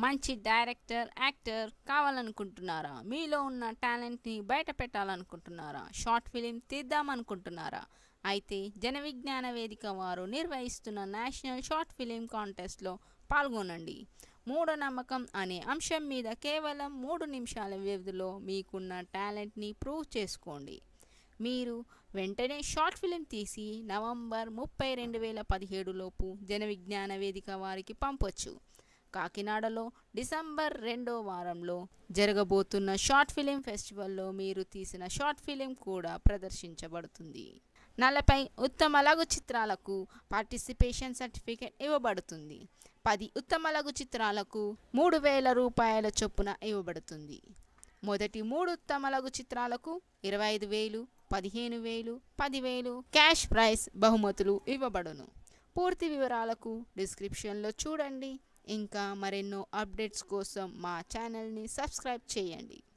మంచి director actor కావాలనుకుంటున్నారా మీలో ఉన్న టాలెంట్ని బయట పెట్టాలనుకుంటున్నారా షార్ట్ ఫిలిం తీద్దామనుకుంటున్నారా అయితే జన విజ్ఞాన వేదిక వారు నిర్వహిస్తున్న నేషనల్ షార్ట్ ఫిలిం కాంటెస్ట్లో పాల్గొనండి మూఢనమ్మకం అనే అంశం మీద కేవలం మూడు నిమిషాల వ్యవధిలో మీకున్న టాలెంట్ని ప్రూవ్ చేసుకోండి మీరు వెంటనే షార్ట్ ఫిలిం తీసి నవంబర్ ముప్పై రెండు వేల పదిహేడులోపు జన విజ్ఞాన వేదిక వారికి పంపొచ్చు కాకినాడలో డిసెంబర్ రెండో వారంలో జరగబోతున్న షార్ట్ ఫిలిం ఫెస్టివల్లో మీరు తీసిన షార్ట్ ఫిలిం కూడా ప్రదర్శించబడుతుంది నలభై ఉత్తమ లఘు చిత్రాలకు పార్టిసిపేషన్ సర్టిఫికేట్ ఇవ్వబడుతుంది పది ఉత్తమ లఘు చిత్రాలకు మూడు వేల రూపాయల చొప్పున ఇవ్వబడుతుంది మొదటి మూడు ఉత్తమ లఘు చిత్రాలకు ఇరవై ఐదు వేలు పదిహేను వేలు పదివేలు క్యాష్ ప్రైజ్ బహుమతులు ఇవ్వబడును పూర్తి వివరాలకు డిస్క్రిప్షన్లో చూడండి ఇంకా మరెన్నో అప్డేట్స్ కోసం మా ఛానల్ని సబ్స్క్రైబ్ చేయండి